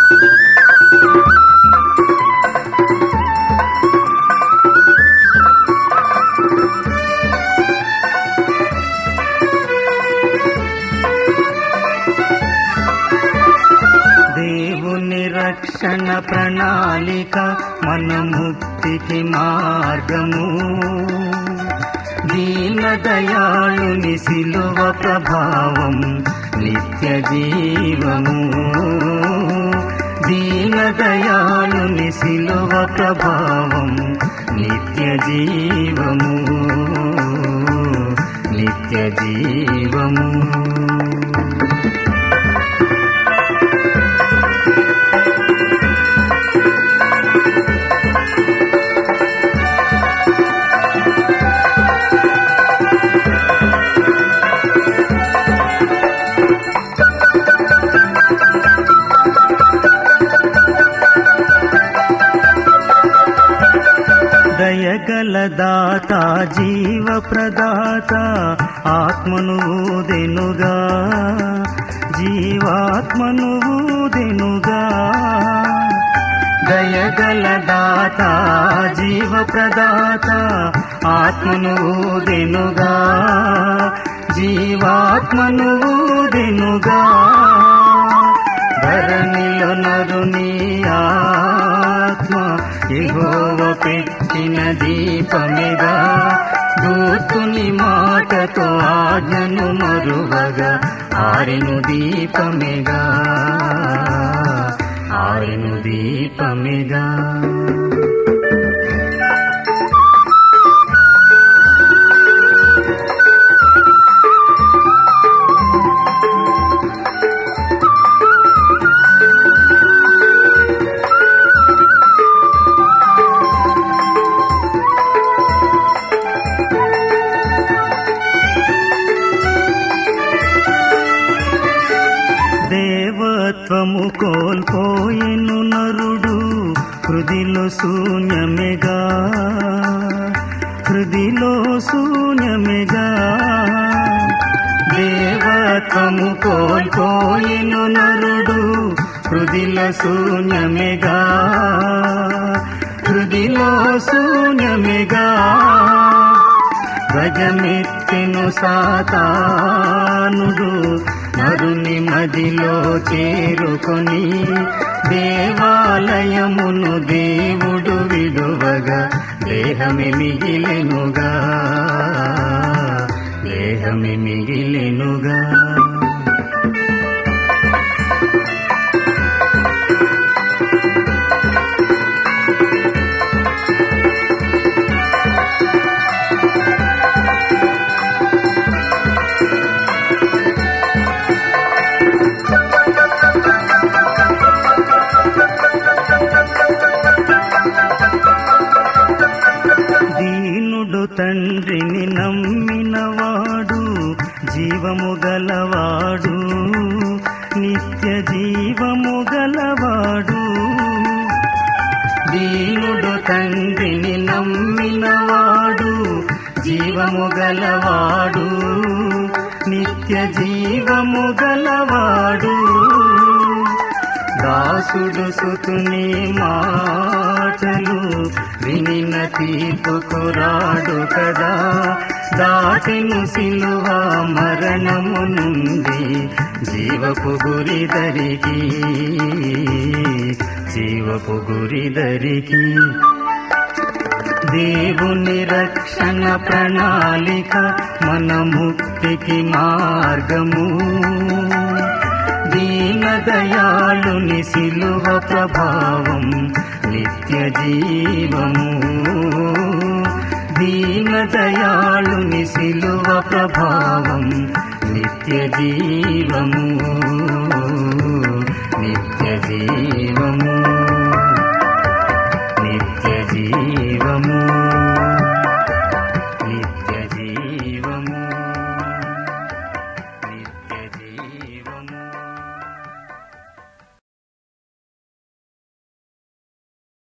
దేవుని రక్షణ ప్రణాళిక మన ముక్తికి మార్గము దీన దయాళుని శిలువ ప్రభావం నిత్య జీవము దీన దయాళుని శిలువ ప్రభావం నిత్య జీవము నిత్య జీవము దయగల దాత జీవ ప్రదాత ఆత్మను ఊదెనుగా జీవాత్మను ఊదెనుగా దయగల దాత జీవ ప్రదాత ఆత్మను ఊదెనుగా జీవాత్మను ఊదెనుగా ధరణిలో నరుని ఆత్మ ఎగోవ పెట్టిన దీపమిగా దూతుని మాటతో ఆజ్ఞను మరువగా ఆరెను దీపమిగా ఆరెను దీపమిగా దేవత్వము కోల్పోయెను నరుడు హృదిలో శూన్యమెగా హృదిలో శూన్యమెగా దేవత్వము కోల్పోయెను నరుడు హృదిలో శూన్యమెగా హృదిలో శూన్యమెగా గజమెత్తెను సాతానుడు నరుని మదిలో చేరుకొని దేవాలయమును దేవుడు విడువగా దేహమి మిగిలెనుగా దేహమి మిగిలెనుగా దీనుడు తండ్రిని నమ్మినవాడు జీవము గలవాడు నిత్య జీవము గలవాడు దీనుడు తండ్రిని నమ్మినవాడు జీవము గలవాడు నిత్య జీవము గలవాడు దాసుడు సుతుని మాటలు వినిన తీర్పుకురాడు కదా దాటిను సిలువ మరణము నుండి జీవపు గురిదరికి జీవపు గురిదరికి దేవుని రక్షణ ప్రణాళిక మన ముక్తికి మార్గము దీన దయాళుని శిలువ ప్రభావం నిత్య జీవము దీన దయాళుని శిలువ ప్రభావం నిత్య జీవము